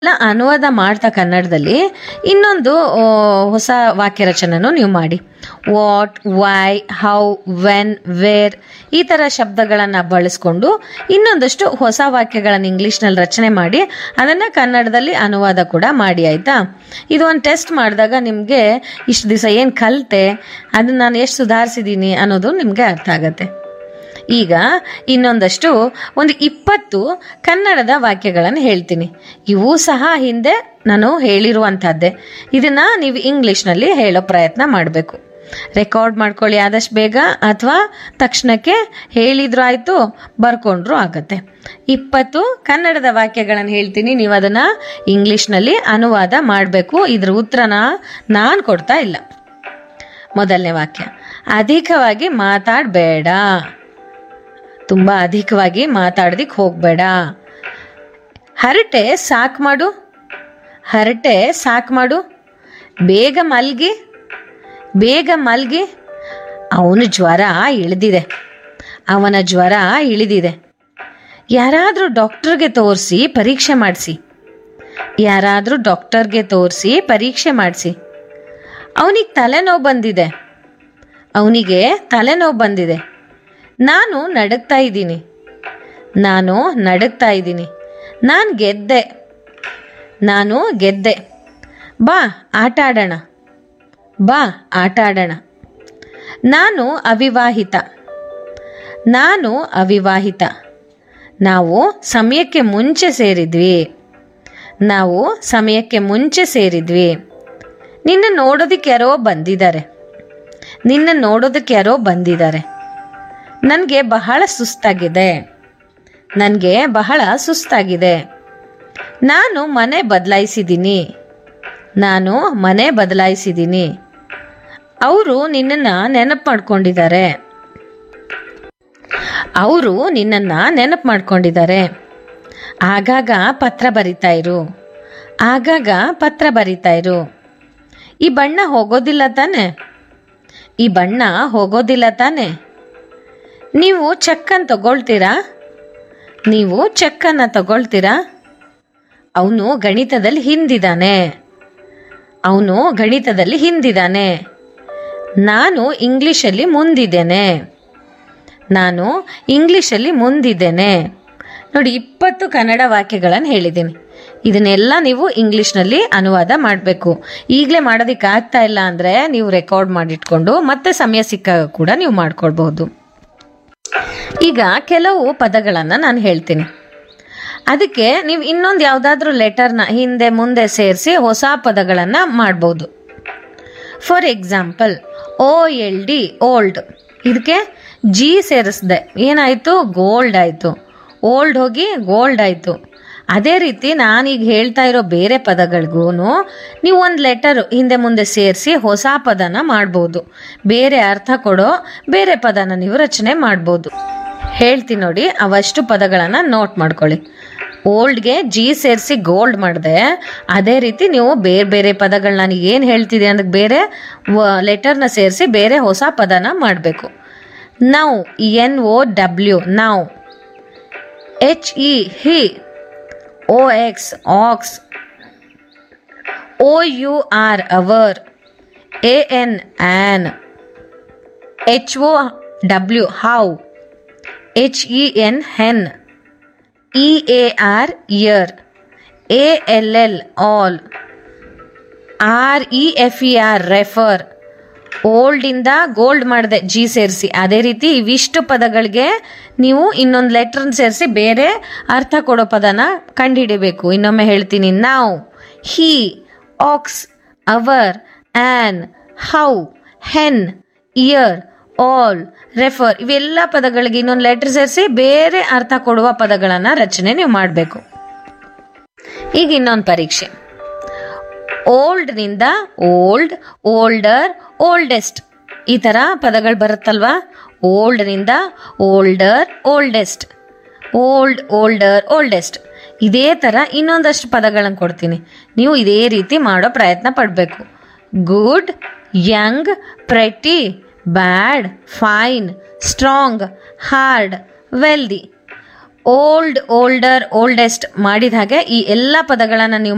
ಎಲ್ಲ ಅನುವಾದ ಮಾಡ್ತಾ ಕನ್ನಡದಲ್ಲಿ ಇನ್ನೊಂದು ಆ, ಹೊಸ ವಾಕ್ಯ ರಚನೆನೂ ನೀವು ಮಾಡಿ what why how when where ಈ ಥರ ಶಬ್ದಗಳನ್ನು ಬಳಸ್ಕೊಂಡು ಇನ್ನೊಂದಷ್ಟು ಹೊಸ ವಾಕ್ಯಗಳನ್ನು ಇಂಗ್ಲೀಷ್ನಲ್ಲಿ ರಚನೆ ಮಾಡಿ ಅದನ್ನು ಕನ್ನಡದಲ್ಲಿ ಅನುವಾದ ಕೂಡ ಮಾಡಿ ಆಯಿತಾ ಇದು ಒಂದು ಟೆಸ್ಟ್ ಮಾಡಿದಾಗ ನಿಮಗೆ ಇಷ್ಟು ದಿವಸ ಏನು ಕಲಿತೆ ಅದನ್ನು ನಾನು ಎಷ್ಟು ಸುಧಾರಿಸಿದ್ದೀನಿ ಅನ್ನೋದು ನಿಮಗೆ ಅರ್ಥ ಆಗುತ್ತೆ ಈಗ ಇನ್ನೊಂದಷ್ಟು ಒಂದು ಇಪ್ಪತ್ತು ಕನ್ನಡದ ವಾಕ್ಯಗಳನ್ನು ಹೇಳ್ತೀನಿ ಇವು ಸಹ ಹಿಂದೆ ನಾನು ಹೇಳಿರುವಂಥದ್ದೇ ಇದನ್ನ ನೀವು ಇಂಗ್ಲೀಷ್ನಲ್ಲಿ ಹೇಳೋ ಪ್ರಯತ್ನ ಮಾಡಬೇಕು ರೆಕಾರ್ಡ್ ಮಾಡ್ಕೊಳ್ಳಿ ಆದಷ್ಟು ಬೇಗ ಅಥವಾ ತಕ್ಷಣಕ್ಕೆ ಹೇಳಿದ್ರು ಆಯಿತು ಬರ್ಕೊಂಡ್ರು ಆಗತ್ತೆ ಇಪ್ಪತ್ತು ಕನ್ನಡದ ವಾಕ್ಯಗಳನ್ನು ಹೇಳ್ತೀನಿ ನೀವು ಅದನ್ನು ಇಂಗ್ಲೀಷ್ನಲ್ಲಿ ಅನುವಾದ ಮಾಡಬೇಕು ಇದ್ರ ಉತ್ತರನ ನಾನು ಕೊಡ್ತಾ ಇಲ್ಲ ಮೊದಲನೇ ವಾಕ್ಯ ಅಧಿಕವಾಗಿ ಮಾತಾಡಬೇಡ ತುಂಬ ಅಧಿಕವಾಗಿ ಮಾತಾಡೋದಿಕ್ಕೆ ಹೋಗಬೇಡ ಹರಟೆ ಸಾಕು ಮಾಡು ಹರಟೆ ಸಾಕು ಮಾಡು ಬೇಗ ಮಲ್ಗಿ ಬೇಗ ಮಲ್ಗಿ ಅವನ ಜ್ವರ ಇಳಿದಿದೆ ಅವನ ಜ್ವರ ಇಳಿದಿದೆ ಯಾರಾದರೂ ಡಾಕ್ಟರ್ಗೆ ತೋರಿಸಿ ಪರೀಕ್ಷೆ ಮಾಡಿಸಿ ಯಾರಾದರೂ ಡಾಕ್ಟರ್ಗೆ ತೋರಿಸಿ ಪರೀಕ್ಷೆ ಮಾಡಿಸಿ ಅವನಿಗೆ ತಲೆನೋವು ಬಂದಿದೆ ಅವನಿಗೆ ತಲೆನೋವು ಬಂದಿದೆ ನಾನು ನಡುಗ್ತಾ ಇದ್ದೀನಿ ನಾನು ನಡುಗ್ತಾ ಇದ್ದೀನಿ ನಾನು ಗೆದ್ದೆ ನಾನು ಗೆದ್ದೆ ಬಾ ಆಟ ಆಡೋಣ ಬಾ ಆಟ ಆಡೋಣ ನಾನು ಅವಿವಾಹಿತ ನಾನು ಅವಿವಾಹಿತ ನಾವು ಸಮಯಕ್ಕೆ ಮುಂಚೆ ಸೇರಿದ್ವಿ ನಾವು ಸಮಯಕ್ಕೆ ಮುಂಚೆ ಸೇರಿದ್ವಿ ನಿನ್ನ ನೋಡೋದಕ್ಕೆ ಯಾರೋ ಬಂದಿದ್ದಾರೆ ನಿನ್ನ ನೋಡೋದಕ್ಕೆ ಯಾರೋ ಬಂದಿದ್ದಾರೆ ನನಗೆ ಬಹಳ ಸುಸ್ತಾಗಿದೆ ನನಗೆ ಬಹಳ ಸುಸ್ತಾಗಿದೆ ನಾನು ಮನೆ ಬದಲಾಯಿಸಿದ್ದೀನಿ ನಾನು ಮನೆ ಬದಲಾಯಿಸಿದ್ದೀನಿ ಅವರು ನಿನ್ನನ್ನು ನೆನಪು ಮಾಡ್ಕೊಂಡಿದ್ದಾರೆ ಅವರು ನಿನ್ನನ್ನು ನೆನಪು ಮಾಡ್ಕೊಂಡಿದ್ದಾರೆ ಆಗಾಗ ಪತ್ರ ಬರಿತಾ ಇರು ಆಗಾಗ ಪತ್ರ ಬರಿತಾ ಇರು ಈ ಬಣ್ಣ ಹೋಗೋದಿಲ್ಲ ತಾನೆ ಈ ಬಣ್ಣ ಹೋಗೋದಿಲ್ಲ ತಾನೆ ನೀವು ಚೆಕ್ಕನ್ನು ತಗೊಳ್ತೀರಾ ನೀವು ಚೆಕ್ಕನ್ನು ತಗೊಳ್ತೀರಾ ಅವನು ಗಣಿತದಲ್ಲಿ ಹಿಂದಿದ್ದಾನೆ ಅವನು ಗಣಿತದಲ್ಲಿ ಹಿಂದಿದ್ದಾನೆ ನಾನು ಇಂಗ್ಲೀಷಲ್ಲಿ ಮುಂದಿದ್ದೇನೆ ನಾನು ಇಂಗ್ಲೀಷಲ್ಲಿ ಮುಂದಿದ್ದೇನೆ ನೋಡಿ ಇಪ್ಪತ್ತು ಕನ್ನಡ ವಾಕ್ಯಗಳನ್ನು ಹೇಳಿದ್ದೀನಿ ಇದನ್ನೆಲ್ಲ ನೀವು ಇಂಗ್ಲೀಷ್ನಲ್ಲಿ ಅನುವಾದ ಮಾಡಬೇಕು ಈಗಲೇ ಮಾಡೋದಕ್ಕೆ ಆಗ್ತಾ ಇಲ್ಲ ಅಂದರೆ ನೀವು ರೆಕಾರ್ಡ್ ಮಾಡಿಟ್ಕೊಂಡು ಮತ್ತೆ ಸಮಯ ಸಿಕ್ಕಾಗ ಕೂಡ ನೀವು ಮಾಡ್ಕೊಳ್ಬಹುದು ಈಗ ಕೆಲವು ಪದಗಳನ್ನು ನಾನು ಹೇಳ್ತೀನಿ ಅದಕ್ಕೆ ನೀವು ಇನ್ನೊಂದು ಯಾವುದಾದ್ರೂ ಲೆಟರ್ನ ಹಿಂದೆ ಮುಂದೆ ಸೇರಿಸಿ ಹೊಸ ಪದಗಳನ್ನು ಮಾಡ್ಬೋದು for example O L D old ಇದಕ್ಕೆ ಜಿ ಸೇರಿಸ್ದೆ ಏನಾಯಿತು ಗೋಲ್ಡ್ ಆಯಿತು ಓಲ್ಡ್ ಹೋಗಿ ಗೋಲ್ಡ್ ಆಯಿತು ಅದೇ ರೀತಿ ನಾನೀಗ ಹೇಳ್ತಾ ಇರೋ ಬೇರೆ ಪದಗಳಿಗೂ ನೀವು ಒಂದು ಲೆಟರ್ ಹಿಂದೆ ಮುಂದೆ ಸೇರಿಸಿ ಹೊಸ ಪದನ ಮಾಡ್ಬೋದು ಬೇರೆ ಅರ್ಥ ಕೊಡೋ ಬೇರೆ ಪದನ ನೀವು ರಚನೆ ಮಾಡ್ಬೋದು ಹೇಳ್ತೀನಿ ನೋಡಿ ಅವಷ್ಟು ಪದಗಳನ್ನು ನೋಟ್ ಮಾಡ್ಕೊಳ್ಳಿ ಓಲ್ಡ್ಗೆ ಜಿ ಸೇರಿಸಿ ಗೋಲ್ಡ್ ಮಾಡಿದೆ ಅದೇ ರೀತಿ ನೀವು ಬೇರೆ ಬೇರೆ ಪದಗಳು ನಾನು ಏನು ಹೇಳ್ತಿದ್ದೆ ಅದಕ್ಕೆ ಬೇರೆ ಲೆಟರ್ನ ಸೇರಿಸಿ ಬೇರೆ ಹೊಸ ಪದನ ಮಾಡಬೇಕು ನಾವು N O W now H E he O X ox O U R our A N an H O W how H E N hen E A R ear A L L all R E F E R refer ಓಲ್ಡಿಂದ gold ಮಾಡಿದೆ G ಸೇರಿಸಿ ಅದೇ ರೀತಿ ಇವಿಷ್ಟು ಪದಗಳಿಗೆ ನೀವು ಇನ್ನೊಂದು ಲೆಟ್ರನ್ನ ಸೇರಿಸಿ ಬೇರೆ ಅರ್ಥ ಕೊಡೋ ಪದನ ಕಂಡುಹಿಡಿಬೇಕು ಇನ್ನೊಮ್ಮೆ ಹೇಳ್ತೀನಿ ನಾವು he ox our an how hen ear all refer ಇವೆಲ್ಲ ಪದಗಳಿಗೆ ಇನ್ನೊಂದು ಲೆಟರ್ ಸೇರಿಸಿ ಬೇರೆ ಅರ್ಥ ಕೊಡುವ ಪದಗಳನ್ನು ರಚನೆ ನೀವು ಮಾಡಬೇಕು ಈಗ ಇನ್ನೊಂದು ಪರೀಕ್ಷೆ ಓಲ್ಡ್ನಿಂದ ಓಲ್ಡ್ ಓಲ್ಡರ್ ಓಲ್ಡೆಸ್ಟ್ ಈ ಥರ ಪದಗಳು ಬರುತ್ತಲ್ವಾ ಓಲ್ಡ್ನಿಂದ older oldest old older oldest ಇದೇ ಥರ ಇನ್ನೊಂದಷ್ಟು ಪದಗಳನ್ನು ಕೊಡ್ತೀನಿ ನೀವು ಇದೇ ರೀತಿ ಮಾಡೋ ಪ್ರಯತ್ನ ಪಡಬೇಕು good young pretty bad fine strong hard wealthy old older oldest ಮಾಡಿದ ಹಾಗೆ ಈ ಎಲ್ಲ ಪದಗಳನ್ನು ನೀವು